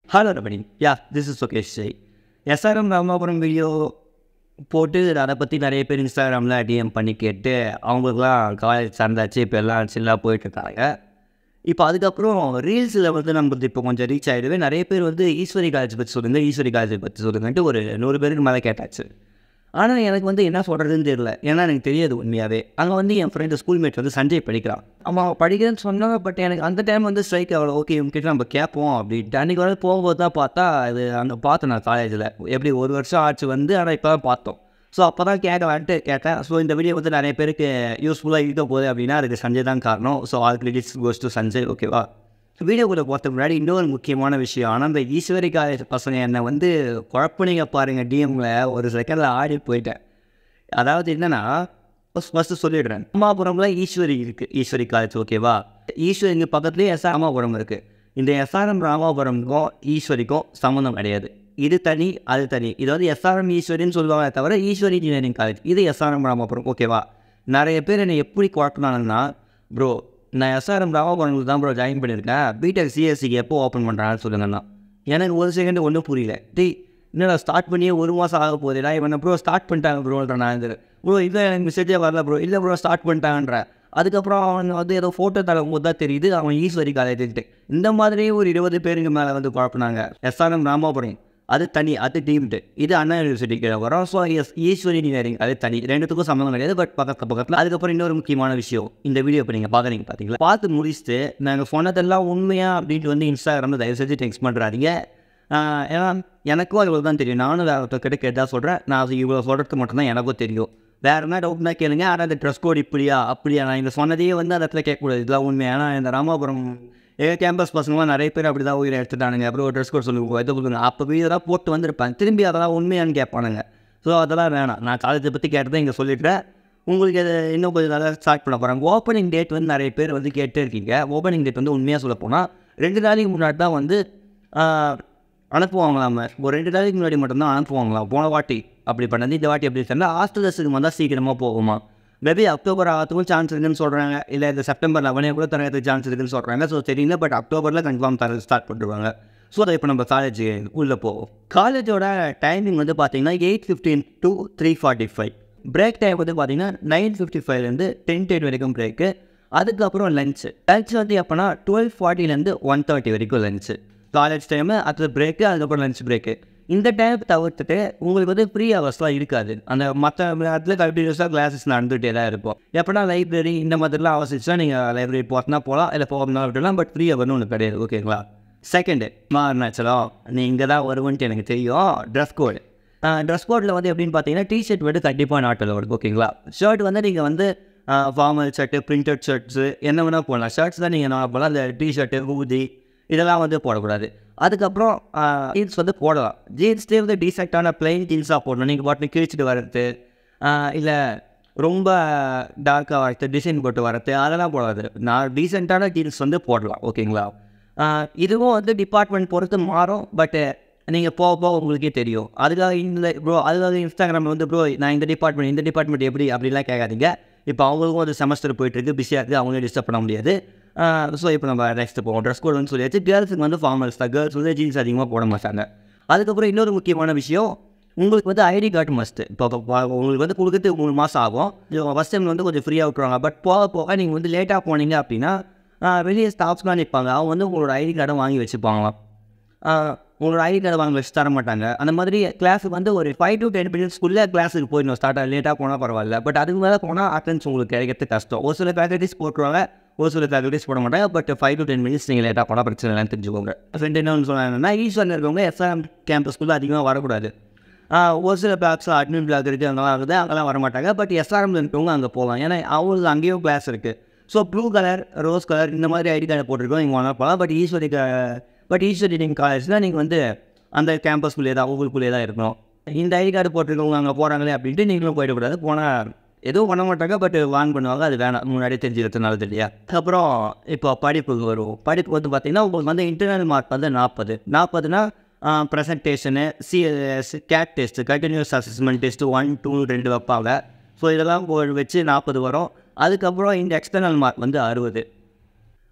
hello Ramani yeah this is okay Shri SRM Ramapuram video போட்டு அதை பற்றி நிறைய பேர் இன்ஸ்டாகிராமில் டிஎம் பண்ணி கேட்டு அவங்களுக்குலாம் காலேஜ் சார்ந்தாச்சு இப்போ எல்லாம் சில்லாக போயிட்டுருக்காங்க இப்போ அதுக்கப்புறம் ரீல்ஸில் வந்து நமக்கு இப்போ கொஞ்சம் ரீச் ஆகிடுவே நிறைய பேர் வந்து ஈஸ்வரி காலேஜ் பற்றி சொல்லுங்கள் ஈஸ்வரி காலேஜ் பற்றி சொல்லுங்கன்ட்டு ஒரு நூறு பேருக்கு மேலே கேட்டாச்சு ஆனால் எனக்கு வந்து என்ன சொல்கிறதுன்னு தெரியல ஏன்னா எனக்கு தெரியாது உண்மையாகவே அங்கே வந்து என் ஃப்ரெண்டு ஸ்கூல்மேட் வந்து சஞ்சய் படிக்கிறான் அவன் அவன் படிக்கிறேன்னு சொன்னாங்க பட் எனக்கு அந்த டைம் வந்து ஸ்ட்ரைக் அவ்வளோ ஓகே இவங்ககிட்ட நம்ம கேட்போம் அப்படின்ட்டு அன்றைக்கி வந்து போகும்போது தான் பார்த்தா அது அந்த பார்த்தேன் நான் காலேஜில் எப்படி ஒரு வருஷம் ஆச்சு வந்து ஆனால் இப்போ தான் பார்த்தோம் ஸோ அப்போ தான் கேட்கலான்ட்டு கேட்டேன் ஸோ இந்த வீடியோ வந்து நிறைய பேருக்கு யூஸ்ஃபுல்லாக இருக்க போகுது அப்படின்னா அதுக்கு சஞ்சய் தான் காரணம் so all credits goes to Sanjay ஓகேவா வீடியோக்குள்ளே போகிறதுக்கு முன்னாடி இன்னொரு முக்கியமான விஷயம் ஆனால் இந்த ஈஸ்வரி காலேஜ் பசங்க என்னை வந்து குழப்பினீங்க பாருங்கள் டிஎம்ல ஒரு செகண்டில் ஆடி போயிட்டேன் அதாவது என்னென்னா ஃபஸ்ட்டு சொல்லிடுறேன் அம்மாபுரம்ல ஈஸ்வரி இருக்குது ஈஸ்வரி காலேஜ் ஓகேவா ஈஸ்வரிங்க பக்கத்துலேயே எஸ் ராமாபுரம் இருக்குது இந்த எஸ்ஆர்எம் ராமாபுரம்க்கும் ஈஸ்வரிக்கும் சம்மந்தம் கிடையாது இது தனி அது தனி இது வந்து எஸ்ஆர்எம் ஈஸ்வரின்னு சொல்லுவாங்க தவிர ஈஸ்வரி இன்ஜினியரிங் காலேஜ் இது எஸ்ஆர்எம் ராமாபுரம் ஓகேவா நிறைய பேர் என்னை எப்படி குழப்பினாங்கன்னா ப்ரோ நான் எஸ்ஆர்எம் ராமாபுரங்களுக்கு தான் ப்ரோ ஜாயின் பண்ணியிருக்கேன் பிடெக் சிஎஸ்சிக்கு எப்போ ஓப்பன் பண்ணுறான்னு சொல்லுங்கண்ணா எனக்கு ஒரு செகண்ட் ஒன்றும் புரியல டேய் என்னடா ஸ்டார்ட் பண்ணியே ஒரு மாதம் ஆக போகுதுடா இவன் ப்ரோ ஸ்டார்ட் பண்ணிட்டாங்க ப்ரோன்ற நான் ப்ரோ இல்லை எனக்கு மெசேஜே வரல ப்ரோ இல்லை ப்ரோ ஸ்டார்ட் பண்ணிட்டாங்கன்ற அதுக்கப்புறம் அவன் வந்து ஏதோ ஃபோட்டோ தரும்போது தான் தெரியுது அவன் ஈஸ்வரி காலேஜ்ட்டு இந்த மாதிரியே ஒரு இருபது பேருக்கு மேலே வந்து குழப்பினாங்க எஸ்ஆர்எம் ராமாபுரம் அது தனி அது டீம்டு இது அண்ணா யூனிவர்சிட்டி கீழே வரும் ஸோ எஸ் ஈஸ்வரி இன்ஜினியரிங் அது தனி ரெண்டுத்துக்கும் சம்மந்தம் கிடையாது பட் பக்கத்தில் பக்கத்தில் அதுக்கப்புறம் இன்னொரு முக்கியமான விஷயம் இந்த வீடியோ இப்போ நீங்கள் பார்க்குறீங்க பார்த்தீங்களா பார்த்து முடிச்சுட்டு நாங்கள் சொன்னதெல்லாம் உண்மையா அப்படின்ட்டு வந்து இன்ஸ்டாகிராமில் தயவு செஞ்சு டெக்ஸ்ட் பண்ணுறாதீங்க ஏன்னா எனக்கும் இவ்வளோ தான் தெரியும் நானும் வேறு ஒருத்தர்கிட்ட கேட்டால் சொல்கிறேன் நான் அது இவ்வளோ சொல்கிறது மட்டும்தான் எனக்கும் தெரியும் வேறு என்ன டவுட்னா கேளுங்க ஆனால் அந்த ட்ரெஸ் கோட் இப்படியா அப்படியா நான் இந்த சொன்னதையே வந்து அந்த இடத்துல கேட்கக்கூடாது இதெல்லாம் உண்மை ஏன்னா இந்த ராமாபுரம் எங்கள் கேம்பஸ் பசங்களாம் நிறைய பேர் அப்படி தான் உயிரை எடுத்துட்டானுங்க அப்புறம் ஒரு ட்ரெஸ் கோட் சொல்லுங்க இதை கொடுங்க அப்போ இதெல்லாம் போட்டு வந்திருப்பேன் திரும்பி அதெல்லாம் உண்மையான்னு கேட்பானுங்க ஸோ அதெல்லாம் வேணாம் நான் காலேஜை பற்றி கேட்டதை இங்கே சொல்லிட்டேன் உங்களுக்கு அதை இன்னும் கொஞ்சம் நல்லா ஸ்டார்ட் பண்ண போகிறாங்க ஓப்பனிங் டேட் வந்து நிறைய பேர் வந்து கேட்டே இருக்கீங்க ஓப்பனிங் டேட் வந்து உண்மையாக சொல்ல போனால் ரெண்டு நாளைக்கு முன்னாடி தான் வந்து அனுப்புவாங்களாம் ஒரு ரெண்டு நாளைக்கு முன்னாடி மட்டும்தான் அனுப்புவாங்களாம் போன வாட்டி அப்படி பண்ணது இந்த வாட்டி எப்படி தெரியல ஹாஸ்டலர்ஸுக்கு வந்தால் சீக்கிரமாக போகுமா மேபி அக்டோபர் ஆகிறதுக்கும் சான்ஸ் இருக்குன்னு சொல்கிறாங்க இல்லை இந்த செப்டம்பர் லெவனே கூட தரத்துக்கு சான்ஸ் இருக்குன்னு சொல்கிறாங்க ஸோ தெரியல பட் அக்டோபரில் கன்ஃபார்ம் தர ஸ்டார்ட் பண்ணுவாங்க ஸோ அதை இப்போ நம்ம காலேஜ் உள்ளே போவோம் காலேஜோட டைமிங் வந்து பார்த்தீங்கன்னா eight fifteen to three forty five break time வந்து பார்த்தீங்கன்னா நைன் ஃபிஃப்டி ஃபைவ்லேருந்து டென் டென் வரைக்கும் பிரேக்கு அதுக்கப்புறம் லஞ்சு லஞ்ச் வந்து எப்போனா டுவெல் ஃபார்ட்டிலேருந்து ஒன் தேர்ட்டி வரைக்கும் லஞ்சு காலேஜ் டைமு அடுத்தது பிரேக்கு அதுக்கப்புறம் லஞ்ச் பிரேக்கு இந்த டைம் தவிர்த்துட்டு உங்களுக்கு வந்து ஃப்ரீ ஹவர்ஸ்லாம் இருக்காது அந்த மற்ற இடத்துல கண்டினியூஸாக கிளாஸஸ் நடந்துகிட்டே தான் இருக்கும் எப்போனா லைப்ரரி இந்த மாதிரிலாம் அவசிச்சுனா நீங்கள் லைப்ரரி போகிறதுனா போகலாம் இல்லை போகணும்னா விட்டுலாம் பட் ஃப்ரீ ஹவர்னு ஒன்று கிடையாது ஓகேங்களா செகண்டு மாறினாச்சலம் நீ இங்கே தான் வருவன்ட்டு எனக்கு தெரியும் ட்ரெஸ் கோடு ட்ரெஸ் கோடில் வந்து எப்படின்னு பார்த்தீங்கன்னா டிஷர்ட் வந்து கண்டிப்பாக நாட்டில் வரும் ஓகேங்களா ஷர்ட் வந்து நீங்கள் வந்து ஃபார்மல் ஷர்ட்டு பிரிண்டட் ஷர்ட்ஸு என்ன வேணால் போடலாம் ஷர்ட்ஸ் தான் நீங்கள் நான் போடலாம் அந்த டிஷர்ட்டு ஊதி இதெல்லாம் வந்து போடக்கூடாது அதுக்கப்புறம் ஜீன்ஸ் வந்து போடலாம் ஜீன்ஸ்லேயே வந்து டீசெக்டான பிளைன் ஜீன்ஸாக போடணும் நீங்கள் பாட்டு கிழிச்சிட்டு வர்றது இல்லை ரொம்ப டார்க்காக வரது டிசைன் போட்டு வரது அதெல்லாம் போடாது நான் டீசெண்டான ஜீன்ஸ் வந்து போடலாம் ஓகேங்களா இதுவும் வந்து டிபார்ட்மெண்ட் பொறுத்து மாறும் பட்டு நீங்கள் போக போக உங்களுக்கே தெரியும் அதுக்காக இந்த ப்ரோ அதுக்காக இன்ஸ்டாகிராமில் வந்து ப்ரோ நான் இந்த டிபார்ட்மெண்ட் இந்த டிபார்ட்மெண்ட் எப்படி அப்படிலாம் கேட்காதீங்க இப்போ அவங்களுக்கும் ஒரு செமஸ்டர் போயிட்டுருக்கு பிஸியாக இருக்குது அவங்களே டிஸ்டர்ப் பண்ண முடியாது ஸோ இப்போ நம்ம நெக்ஸ்ட் போவோம் ட்ரெஸ் கோட் வந்து சொல்லியாச்சு கேர்ள்ஸுக்கு வந்து ஃபார்மல்ஸ் தான் கேர்ள்ஸ் வந்து ஜீன்ஸ் அதிகமாக போட மாட்டாங்க அதுக்கப்புறம் இன்னொரு முக்கியமான விஷயம் உங்களுக்கு வந்து ஐடி கார்டு மஸ்ட்டு இப்போ உங்களுக்கு வந்து கொடுக்குறது மூணு மாதம் ஆகும் ஃபஸ்ட் டைம் வந்து கொஞ்சம் ஃப்ரீயாக விட்டுருவாங்க பட் போக போக நீங்கள் வந்து லேட்டாக போனீங்க அப்படின்னா வெளியே ஸ்டாஃப்ஸ்லாம் நிற்பாங்க அவங்க வந்து உங்களோட ஐடி கார்டை வாங்கி வச்சுப்பாங்களாம் உங்களோட ஐடி கார்டை வாங்கி வச்சு தர மாட்டாங்க அந்த மாதிரி கிளாஸுக்கு வந்து ஒரு ஃபைவ் டு டென் மினிட்ஸ்க்குள்ளே கிளாஸுக்கு போயிடணும் ஸ்டார்ட் லேட்டாக போனால் பரவாயில்ல பட் அதுக்கு மேலே போனால் அட்டன்ஸ் உங்களுக்கு கிடைக்கிறது கஷ்டம் ஒரு சில ஃபேக்கல்ட்டிஸ் போட்டுருவாங்க ஒரு சில ஃபேக்கல்ட்டிஸ் போட மாட்டாங்க but five to ten minutes நீங்கள் லேட்டாக போனால் பிரச்சனை இல்லைன்னு தெரிஞ்சுக்கோங்க ஃப்ரெண்ட் என்ன சொன்னாங்கன்னா ஈஸ்வரில் இருக்கவங்க எஸ்ஆர்எம் கேம்பஸ்க்குள்ளே அதிகமாக வரக்கூடாது ஒரு சில பிளாக்ஸில் அட்மின் பிளாக் இருக்குது அங்கெல்லாம் இருக்குது அங்கெல்லாம் வரமாட்டாங்க பட் எஸ்ஆர்எம்ல இருக்கவங்க அங்கே போகலாம் ஏன்னா அவங்களுக்கு அங்கேயும் கிளாஸ் இருக்குது so blue colour rose colour இந்த மாதிரி ஐடி கார்டை போட்டிருக்கோம் நீங்கள் ஒன்றா போகலாம் பட் ஈஸ்வரி பட் ஈஸ்வரி நீங்கள் காலேஜில் நீங்கள் வந்து அந்த கேம்பஸ்குள்ளே தான் உங்களுக்குள்ளே தான் இருக்கணும் இந்த ஐடி கார்டு போட்டிருக்கவங்க அங்கே போகிறாங்களே அப்படின்ட்டு நீங்களும் போயிடக்கூடாது போனால் எதுவும் பண்ண மாட்டாங்க பட் வான் பண்ணுவாங்க அது வேணாம் முன்னாடியே தெரிஞ்சுக்கிறதுனால இல்லையா அப்புறம் இப்போ படிப்புக்கு வருவோம் படிப்பு வந்து பார்த்திங்கன்னா உங்களுக்கு வந்து இன்டர்னல் மார்க் வந்து நாற்பது நாற்பதுனா presentation C cat test continuous assessment test one two ரெண்டு வைப்பாங்க ஸோ இதெல்லாம் வச்சு நாற்பது வரும் அதுக்கப்புறம் இந்த எக்ஸ்டர்னல் மார்க் வந்து அறுபது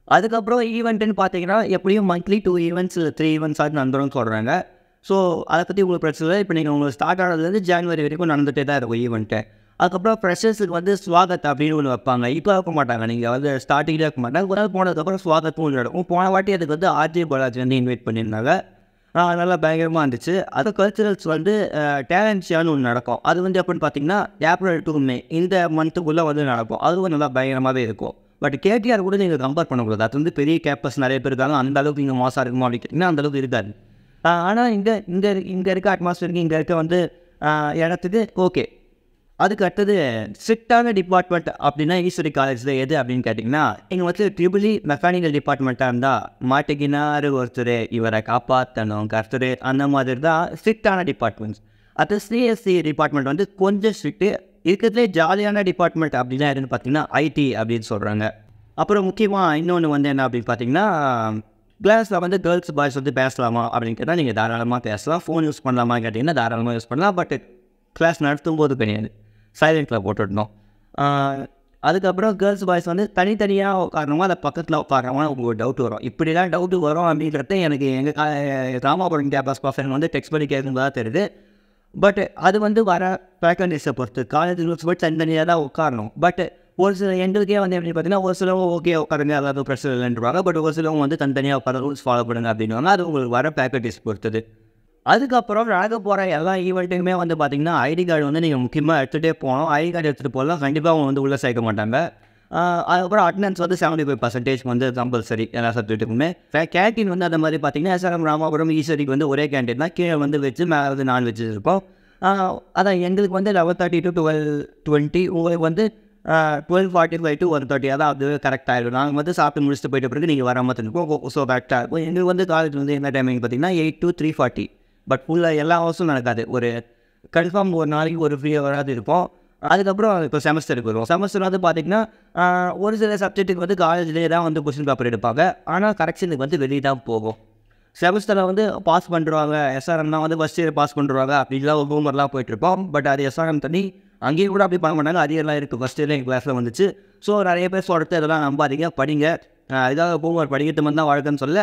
அதுக்கப்புறம் ஈவெண்ட்டுன்னு பார்த்தீங்கன்னா எப்படியும் மந்த்லி டூ ஈவெண்ட்ஸ் இல்லை த்ரீ ஈவெண்ட்ஸ் ஆகுது நடந்துடும் சொல்கிறாங்க ஸோ அதை பற்றி உங்களுக்கு பிரச்சனை இல்லை இப்போ நீங்கள் உங்களுக்கு ஸ்டார்ட் ஆனதுலேருந்து ஜான்வரி வரைக்கும் நடந்துகிட்டே தான் இருக்கும் ஈவெண்ட்டு அதுக்கப்புறம் ஃப்ரெஷர்ஸுக்கு வந்து ஸ்வாகத் அப்படின்னு ஒன்று வைப்பாங்க இப்போ வைக்க மாட்டாங்க நீங்கள் வந்து ஸ்டார்டிங்கில் வைக்க மாட்டாங்க ஒரு நாள் போனதுக்கப்புறம் ஸ்வாகத்தும் ஒன்று நடக்கும் போன வாட்டி அதுக்கு வந்து ஆர்ஜே பாலாஜி வந்து இன்வைட் பண்ணியிருந்தாங்க ஆ, நல்லா பயங்கரமாக இருந்துச்சு அது கல்ச்சுரல்ஸ் வந்து டேலண்ட் ஷேன்னு ஒன்று நடக்கும் அது வந்து எப்படின்னு பார்த்தீங்கன்னா ஏப்ரல் டூ மே இந்த மந்த்துக்குள்ளே வந்து நடக்கும் அதுவும் நல்லா பயங்கரமாகவே இருக்கும் பட் கேடிஆர் கூட நீங்கள் கம்பேர் பண்ணக்கூடாது அது வந்து பெரிய கேப்பர்ஸ் நிறைய பேர் இருக்காங்க அந்த அளவுக்கு இங்கே மோசம் இருக்குமா அப்படின்னு கேட்டிங்கன்னா அந்த அளவுக்கு இருக்காது ஆனால் இங்கே இங்கே இங்கே இருக்க அட்மாஸ்பியருக்கு இங்கே இருக்க வந்து ஆ, இடத்துக்கு ஓகே அதுக்கு அடுத்தது ஸ்ட்ரிக்டான டிபார்ட்மெண்ட் அப்படின்னா ஈஸ்வரி காலேஜில் எது அப்படின்னு கேட்டிங்கன்னா இங்கே வந்து ட்ரிபிளி மெக்கானிக்கல் டிபார்ட்மெண்ட்டாக இருந்தால் மாட்டிக்கினார் ஒருத்தர் இவரை காப்பாற்றணும் கர்த்தர் அந்த மாதிரி தான் ஸ்ட்ரிக்டான டிபார்ட்மெண்ட்ஸ் அது சிஎஸ்சி டிபார்ட்மெண்ட் வந்து கொஞ்சம் ஸ்ட்ரிக்ட்டு இருக்கிறதுலே ஜாலியான டிபார்ட்மெண்ட் அப்படின்னா எதுன்னு பார்த்தீங்கன்னா ஐடி அப்படின்னு சொல்கிறாங்க அப்புறம் முக்கியமாக இன்னொன்று வந்து என்ன அப்படின்னு பார்த்தீங்கன்னா கிளாஸில் வந்து கேர்ள்ஸ் பாய்ஸ் வந்து பேசலாமா அப்படின்னு கேட்டால் நீங்கள் தாராளமாக பேசலாம் ஃபோன் யூஸ் பண்ணலாமா கேட்டிங்கன்னா தாராளமாக யூஸ் பண்ணலாம் பட் கிளாஸ் நடத்தும் போது கிடையாது சைலண்ட்டில் போட்டுடணும் ஆஹ் அதுக்கப்புறம் கேர்ள்ஸ் பாய்ஸ் வந்து தனித்தனியாக உட்காரணுமா அதை பக்கத்தில் உட்காரணுமா உங்களுக்கு ஒரு டவுட் வரும் இப்படிலாம் டவுட்டு வரும் அப்படிங்கிறது எனக்கு எங்கள் ராமாபுரம் கேம்பஸ் பசங்க வந்து டெக்ஸ்ட் பண்ணி கேட்கும்போது தான் தெரியுது பட் அது வந்து வர ஃபேக்கல்டிஸை பொறுத்து காலேஜ் ரூல்ஸ் படி தனித்தனியாக தான் உட்காரணும் பட் ஒரு சில எங்களுக்கே வந்து எப்படி பார்த்தீங்கன்னா ஒரு சிலவங்க ஓகே உட்காருங்க அதாவது பிரச்சனை இல்லைன்றாங்க பட் ஒரு சிலவங்க வந்து தனித்தனியாக உட்கார ரூல்ஸ் ஃபாலோ பண்ணுங்க அப்படின்வாங்க அது உங்களுக்கு வர ஃபேக்கல்டிஸ் பொறுத்தது அதுக்கப்புறம் நடக்க போகிற எல்லா ஈவெண்ட்டுக்குமே வந்து பார்த்தீங்கன்னா ஐடி கார்டு வந்து நீங்கள் முக்கியமாக எடுத்துகிட்டே போகணும் ஐடி கார்டு எடுத்துகிட்டு போகலாம் கண்டிப்பாக அவங்க வந்து உள்ளே சேர்க்க மாட்டாங்க ஆஹ் அதுக்கப்புறம் அட்டண்டன்ஸ் வந்து செவன்டி ஃபைவ் பர்சன்டேஜ் வந்து கம்பல்சரி எல்லா சப்ஜெக்ட்டுக்குமே கேன்டீன் வந்து அந்த மாதிரி பார்த்தீங்கன்னா எஸ்ஆர்எம் ராமாபுரம் ஈஸ்வரிக்கு வந்து ஒரே கேன்டீன் தான் கீழே வந்து வெஜ்ஜு மேலே வந்து நான்வெஜ் இருக்கும் ஆஹ் அதான் எங்களுக்கு வந்து eleven thirty to twelve twenty உங்களுக்கு வந்து twelve forty five to one thirty அதான் அது கரெக்டாக ஆகிடும் நாங்கள் வந்து சாப்பிட்டு முடிச்சுட்டு போயிட்ட பிறகு நீங்கள் வர மாதிரி இருக்கும் ஸோ கரெக்டாக இருக்கும் எங்களுக்கு வந்து காலேஜ் வந்து என்ன டைமிங் பார்த்தீங்கன்னா eight to three forty but ஃபுல்லாக எல்லா ஹவர்ஸும் நடக்காது ஒரு கன்ஃபார்ம் ஒரு நாளைக்கு ஒரு ஃப்ரீ ஹவராது இருக்கும் அதுக்கப்புறம் இப்போ செமஸ்டருக்கு வரும் செமஸ்டர் வந்து பார்த்திங்கன்னா ஆஹ், ஒரு சில சப்ஜெக்ட்டுக்கு வந்து காலேஜ்லேயே தான் வந்து கொஸ்டின் பேப்பர் எடுப்பாங்க ஆனால் கரெக்ஷனுக்கு வந்து வெளியே தான் போகும் செமஸ்டரில் வந்து பாஸ் பண்ணுறாங்க எஸ்ஆர்எம் தான் வந்து ஃபஸ்ட் இயர் பாஸ் பண்ணுறாங்க அப்படிலாம் ஒரு ரூமர்லாம் போயிட்டுருப்போம் பட் அது எஸ்ஆர்எம் தண்ணி அங்கேயும் கூட அப்படி பண்ண மாட்டாங்க அரியர்லாம் இருக்குது ஃபஸ்ட் இயரில் எங்கள் கிளாஸில் வந்துச்சு ஸோ நிறைய பேர் சொல்கிறது இதெல்லாம் நம்பாதீங்க படிங்க ஆஹ், இதாக ஹோம்ஒர்க் படிக்கிறது மாதிரி தான் வாழ்க்கைன்னு சொல்ல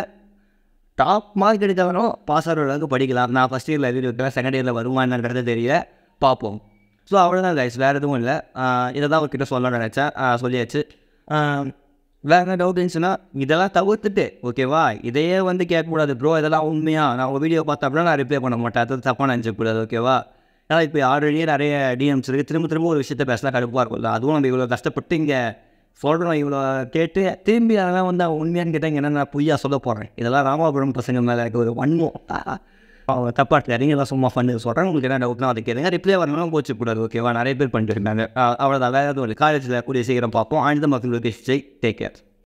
டாப் மார்க் எடுத்தவரும் பாஸ் ஆகிற அளவுக்கு படிக்கலாம் நான் ஃபஸ்ட் இயரில் எழுதி வைக்கிறேன் செகண்ட் இயரில் வருமானன்றது தெரியல பார்ப்போம் ஸோ அவ்வளோதான் கைஸ் வேறு எதுவும் இல்லை இதை தான் அவர்கிட்ட சொல்ல நினச்சேன் ஆஹ் சொல்லியாச்சு ஆஹ் வேறு என்ன டவுட் இருந்துச்சுன்னா இதெல்லாம் தவிர்த்துட்டு ஓகேவா இதையே வந்து கேட்கக்கூடாது ப்ரோ இதெல்லாம் உண்மையா நான் உங்கள் வீடியோ பார்த்தா அப்படின்னா நான் ரிப்ளை பண்ண மாட்டேன் அது தப்பாக நினச்சக்கூடாது ஓகேவா ஏன்னா இப்போ ஆல்ரெடியே நிறைய டிஎம்ஸ் இருக்குது திரும்ப திரும்ப ஒரு விஷயத்தை பேசினா கடுப்பாக இருக்கும்ல அதுவும் நம்ம இவ்வளோ கஷ்டப்பட்டு இங்கே சொல்கிறோம் இவ்வளோ கேட்டு திரும்பி அதெல்லாம் வந்து அவன் உண்மையான்னு கேட்டால் என்ன நான் பொய்யா சொல்ல போகிறேன் இதெல்லாம் ராமாபுரம் பசங்க மேலே இருக்க ஒரு வன்மம் அவங்க தப்பாக இருக்காரு தான் சும்மா பண்ணு சொல்கிறேன் உங்களுக்கு என்ன டவுட்னா அதை கேளுங்க ரிப்ளை வரணும் போச்சுக்கூடாது ஓகேவா நிறைய பேர் பண்ணிட்டு இருக்காங்க அவ்வளோதான் வேறு எதுவும் இல்லை காலேஜில் கூடிய சீக்கிரம் பார்ப்போம் ஆழ்ந்த மக்கள் பேசி டேக் கேர்